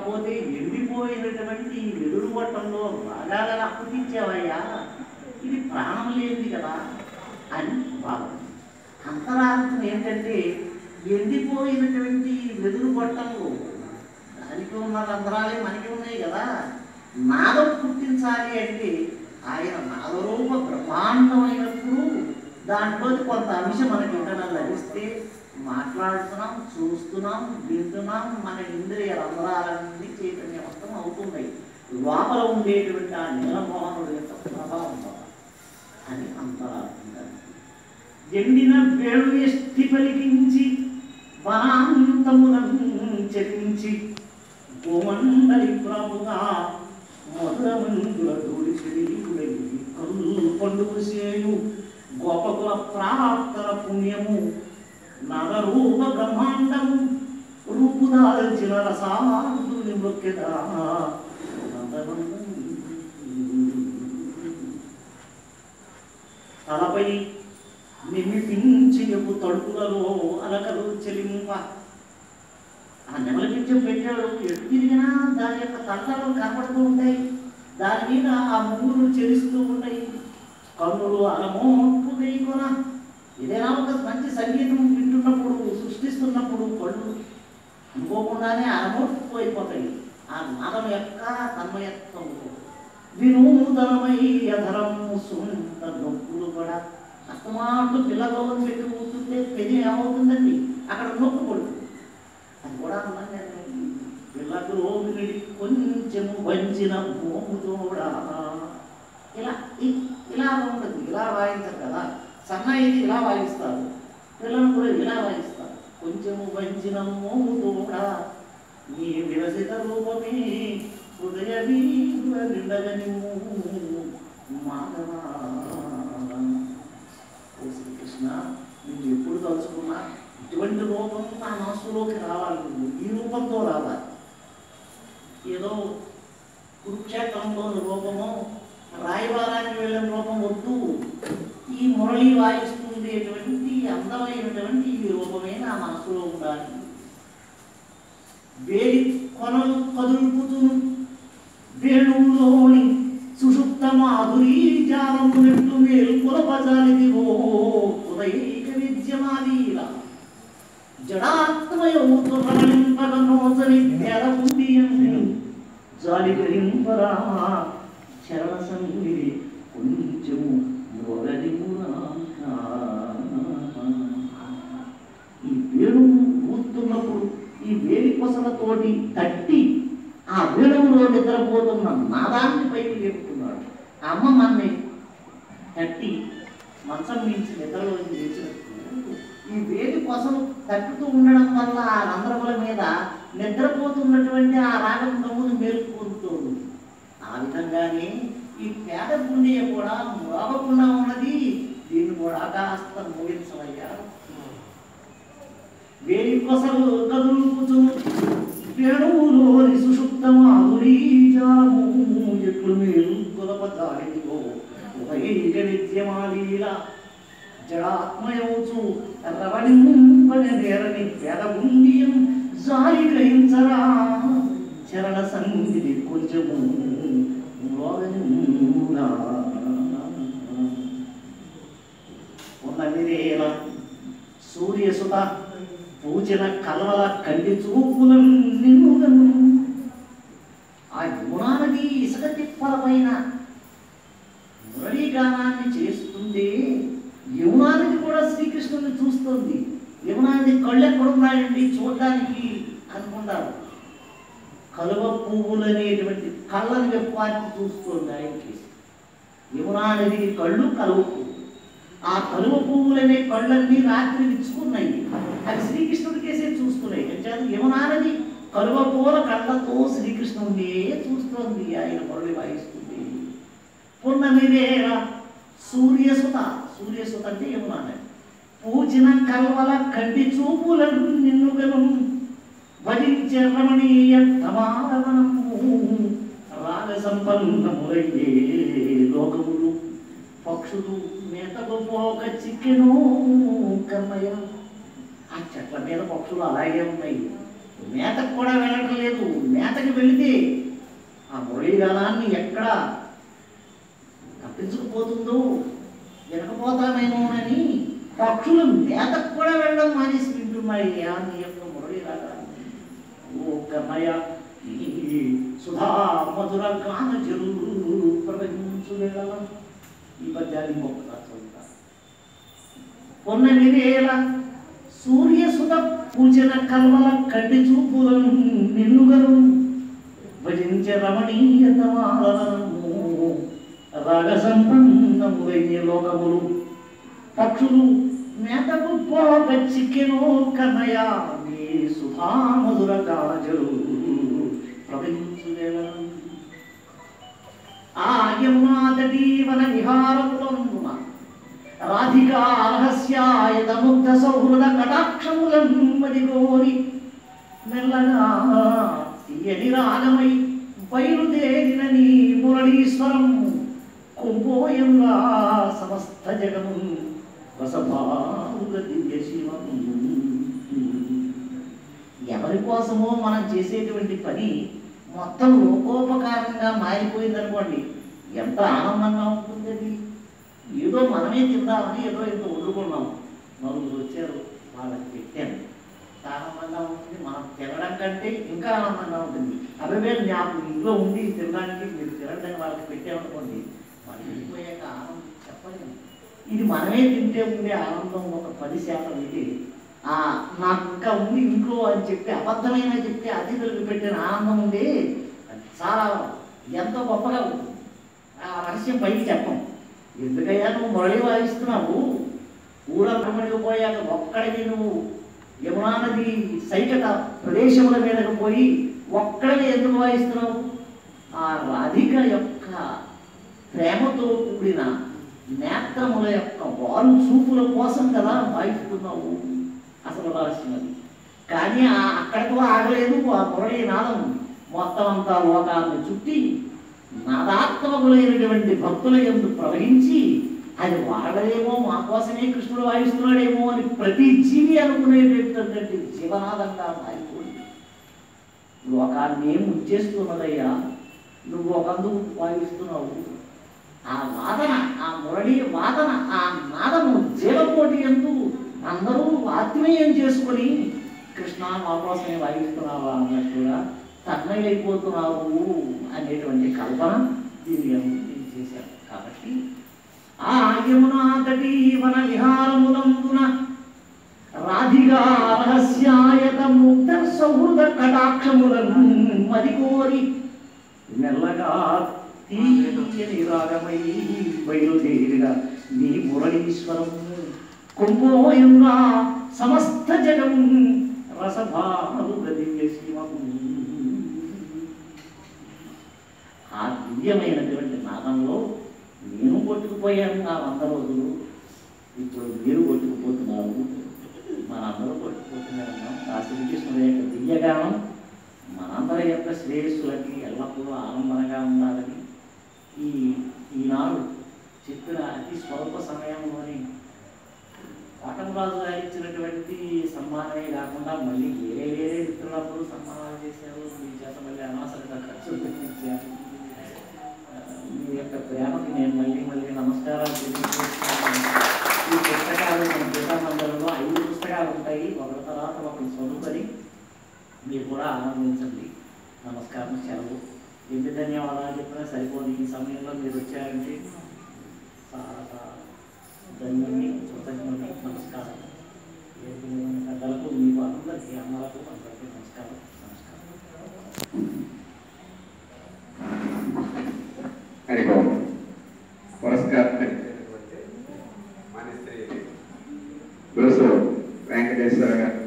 కాకపోతే ఎండిపోయినటువంటి ఈ వెదురు గొట్టంలో రాగాలను అప్పగించావయ్యా ఇది ప్రాణం లేనిది కదా అని భావం అంతరార్థం ఏంటంటే ఎండిపోయినటువంటి ఈ వెదురు గొట్టంలో దానికి ఉన్న రంధ్రాలే మనకి ఉన్నాయి కదా నాదం పుట్టించాలి అంటే ఆయన నాదరూప బ్రహ్మాండమైనప్పుడు దాంట్లో కొంత అంశం మనకి ఎక్కడైనా లభిస్తే మాట్లాడుతున్నాం చూస్తున్నాం వింటున్నాం మన ఇంద్రియ రంధ్రాలన్నీ చైతన్యవంతం అవుతున్నాయి లోపల ఉండేటువంటి ఆ నీలమోహనుడు యొక్క ప్రభావం వల్ల అని అంతరార్థంగా ఎండిన వేణు ఎష్టి పలికించి వనాంతములను చరించి భూమండలి ప్రభుగా మధురమందుల ధూళి శరీరుడై కళ్ళు పండుగ చేయు గోపకుల ప్రాప్తల పుణ్యము నగరూప బ్రహ్మాండము రూపుదాల్చిన రసాదుని మొక్కెదా తలపై నిమిపించయపు తడుపులలో అలకలు చెలింప ఆ నెమలి పింఛం పెట్టాడు ఎటు తిరిగినా దాని యొక్క తల్లలు కనపడుతూ ఉంటాయి దాని మీద ఆ మూడు చెలిస్తూ ఉంటాయి కన్నులు అలమోట్టు వేయకున ఏదైనా ఒక మంచి సంగీతం వింటున్నప్పుడు సృష్టిస్తున్నప్పుడు కళ్ళు అనుకోకుండానే అలమోట్టు అయిపోతాయి ఆ నాదం యొక్క తన్మయత్వం వినూతనమై అధరము సుంత నొప్పులు కూడా అస్తమాటు పిల్లగోలు పెట్టి కూర్చుంటే పెది ఏమవుతుందండి అక్కడ నొప్పు పడుతుంది అది కూడా అన్నాను నేను పిల్లకు రోగిడి కొంచెము వంచిన భూము కూడా ఇలా ఇ- ఇలా ఉంటుంది ఇలా వాయించారు కదా సన్నాయిది ఇలా వాయిస్తారు పిల్లలు కూడా ఇలా వాయిస్తారు కొంచెము వంచిన మోము కూడా నీ విరసిత రూపమే హృదయ వీధుల నిండగని మాధవా ఓ శ్రీకృష్ణ నువ్వు ఎప్పుడు తలుచుకున్నా ఇటువంటి రూపం నా మనసులోకి రావాలి నువ్వు ఈ రూపంతో రావాలి ఏదో కురుక్షేత్రంలోని రూపము రాయవారానికి వెళ్ళిన రూపం వద్దు ఈ మురళి వాయిస్తుండేటువంటి అందమైనటువంటి ఈ రూపమే నా మనసులో ఉండాలి వేడి కొనలు కదులుపుతును వేణువులోని సుషుప్త మాధురీ జాలము నెట్టు మేల్కొల బజాలిదివో ఉదయైక విద్యమాదీల జడాత్మయౌతు రమణింపగ నోచని తెరపుండియం జాలి గ్రహింపరా చరణ సంగిరి కొంచెము మొగది ఈ వేణువు ఊతున్నప్పుడు ఈ వేడి కొసలతోటి తట్టి ఆ వేణువులో నిద్రపోతున్న నాదాన్ని పైకి లేపుతున్నాడు ఆ అమ్మ మన్ని తట్టి మంచం మించి నిద్రలో లేచినట్టు ఈ వేడి కొసలు తట్టుతూ ఉండడం వల్ల ఆ రంధ్రముల మీద నిద్రపోతున్నటువంటి ఆ రాగం కమ్మును మేల్కొంటుంది ఆ విధంగానే ఈ పేద పుణ్య కూడా మోగకుండా ఉన్నది దీన్ని కూడా కాస్త మోగించవయ్యా వేడి కొసలు కదులుపుచును వేణువులోని సుషుప్త మాధురీజాము ఎట్లు మీరు కులపదాలిదిగో ఉదయైక నిత్యమాలీల జడాత్మయౌచు రవణింపని నేరని పెదగుండియం జాలి గ్రహించరా చరణ సంధిని కొంచెము మ్రోగనిమ్మురా. ఉన్న విరేల సూర్యసుత పూజన కలవల కంటి చూపులను నిన్నుగను ఆ యువనానది ఇసుక తిప్పల పైన మురళీగానాన్ని చేస్తుంటే యమునానది కూడా శ్రీకృష్ణుని చూస్తుంది యమునానది కళ్ళు ఎక్కడున్నాయండి చూడడానికి అనుకుంటారు కలువ పువ్వులు అనేటువంటి కళ్ళని వెప్పార్చి చూస్తుంది ఆయనకి యమునానదికి కళ్ళు కలువ పువ్వు ఆ కలువ పువ్వులనే కళ్ళన్నీ రాత్రి విచ్చుకున్నాయి అవి శ్రీకృష్ణుడికేసే చూస్తున్నాయి అంటే యమునానది కలువ పూల కళ్ళతో శ్రీకృష్ణుడినే చూస్తోంది ఆయన మురళి వాయిస్తుంది పున్నమివేళ సూర్యసుత సూర్యసుత అంటే యమునానది పూచిన కల్వల కంటి చూపులను నిన్నుగను భజించే రమణీయ తమాలవనము రాగ సంపన్నములయ్యే లోకములు పక్షులు మేతకు పోక చిక్కెను కమ్మయ్య ఆ చెట్ల మీద పక్షులు అలాగే ఉన్నాయి మేతకు కూడా వెళ్ళటం లేదు మేతకి వెళితే ఆ మురళీగానాన్ని ఎక్కడ తప్పించుకుపోతుందో వినకపోతామేమోనని పక్షులు మేతకు కూడా వెళ్ళడం మానేసి వింటున్నాయి ఆ నీ యొక్క మురళీగానాన్ని ఓ కన్నయ్య ఈ సుధా మధుర గాన జరుగు ప్రవహించు వేళ ఈ పద్యాన్ని ఇంకొకసారి చదువుతా పొన్న నివేళ సూర్యసుత పూజన కల్వల కంటి చూపులను నిన్నుగను భజించే రమణీయతమాలను రాగ సంపన్నము వెయ్యి లోకములు పక్షులు మేతకు పోక చిక్కెనో కన్నయ్య నీ సుధామధుర గాజలు ప్రవహించు ఆ యమునాదీ వన విహారములందున రాధికా రహస్యాయత ముగ్ధ సౌహృద కటాక్షములమ్మది కోరి మెల్లగా తీయని రాగమై బయలుదేరిన నీ మురళీశ్వరం కుంభోయంగా సమస్త జగము రసభావుగ దివ్య శివం ఎవరి కోసమో మనం చేసేటువంటి పని మొత్తం లోకోపకారంగా మారిపోయిందనుకోండి ఎంత ఆనందంగా ఉంటుంది అది ఏదో మనమే తిందామని ఏదో ఇంత వండుకున్నాం నలుగురు వచ్చారు వాళ్ళకి పెట్టాను ఆనందంగా ఉంటుంది మనం తినడం కంటే ఇంకా ఆనందంగా ఉంటుంది అదే నాకు ఇంట్లో ఉండి తినడానికి మీరు తినడానికి వాళ్ళకి పెట్టామనుకోండి వాళ్ళు వెళ్ళిపోయాక ఆనందం చెప్పలేము ఇది మనమే తింటే ఉండే ఆనందం ఒక పది శాతం అయితే ఆ నాకు ఇంకా ఉంది ఇంట్లో అని చెప్పి అబద్ధమైన చెప్తే అతిథులకు పెట్టిన ఆనందం ఉంది అది చాలా ఎంతో గొప్పగా ఉంటుంది ఆ రహస్యం పైకి చెప్పం ఎందుకయ్యా నువ్వు మురళి వాయిస్తున్నావు ఊరమ్మడికి పోయాక ఒక్కడికి నువ్వు యమునా నది సైకత ప్రదేశముల మీదకు పోయి ఒక్కడిని ఎందుకు వాయిస్తున్నావు ఆ రాధిక యొక్క ప్రేమతో కూడిన నేత్రముల యొక్క వారు చూపుల కోసం కదా వాయిస్తున్నావు అసలు రహస్యం అది కానీ ఆ అక్కడితో ఆగలేదు ఆ మురళీ నాదం మొత్తం అంతా లోకాలను చుట్టి నాదాత్మకులైనటువంటి భక్తుల ఎందు ప్రవహించి అది వాడలేమో మా కోసమే కృష్ణుడు వాయిస్తున్నాడేమో అని ప్రతి జీవి అనుకునేటటువంటి జీవనాదంగా మారిపోయింది లోకాన్ని ముంచేస్తున్నదయ్యా నువ్వు ఒకందుకు వాయిస్తున్నావు ఆ వాదన ఆ మురళి వాదన ఆ నాదము జీవకోటి ఎందు అందరూ ఆత్మీయం చేసుకొని కృష్ణ మా కోసమే వాయిస్తున్నావా అన్నట్టుగా తన్మయులైపోతున్నావు అనేటువంటి కల్పన దీన్ని నేను చేశాను కాబట్టి ఆ యమునా తటీ వన విహారమునందున రాధిగా రహస్యాయత ముగ్ధ సౌహృద కటాక్షములను మది కోరి మెల్లగా తీయని రాగమై బయలుదేరిన నీ మురళీశ్వరం కుంభోయంగా సమస్త జగము రసభాను దివ్య శివము ఆ దివ్యమైనటువంటి నాదంలో నేను కొట్టుకుపోయాను నా వంద రోజులు ఇప్పుడు మీరు కొట్టుకుపోతున్నారు మనందరూ కొట్టుకుపోతున్నారు ఆ శ్రీకృష్ణుడు యొక్క దివ్యగానం మనందరి యొక్క శ్రేయస్సులకి ఎల్లప్పుడూ ఆనందంగా ఉండాలని ఈ ఈనాడు చెప్పిన అతి స్వల్ప సమయంలోని కోటంరాజు గారు ఇచ్చినటువంటి సన్మానమే కాకుండా మళ్ళీ వేరే వేరే మిత్రులప్పుడు సన్మానాలు చేశారు మీ చేత మళ్ళీ అనవసరంగా ఖర్చులు పెట్టించారు ఆ, మీ యొక్క ప్రేమకి నేను మళ్ళీ మళ్ళీ నమస్కారాలు తెలియజేస్తున్నాను ఈ పుస్తకాలు మన గీతామందరంలో ఐదు పుస్తకాలు ఉంటాయి ఒకరి తర్వాత ఒకరు చదువుకొని మీరు కూడా ఆనందించండి నమస్కారం సెలవు ఎన్ని ధన్యవాదాలు చెప్పినా సరిపోదు ఈ సమయంలో మీరు వచ్చారంటే చాలా చాలా ధన్యుని కృతజ్ఞుని నమస్కారం వేదిక మీద ఉన్న పెద్దలకు మీకు అందరికీ అమ్మలకు అందరికీ నమస్కారం నమస్కారం హరిబాబు పురస్కారం మనశ్రీ గురుసు వెంకటేశ్వర గారు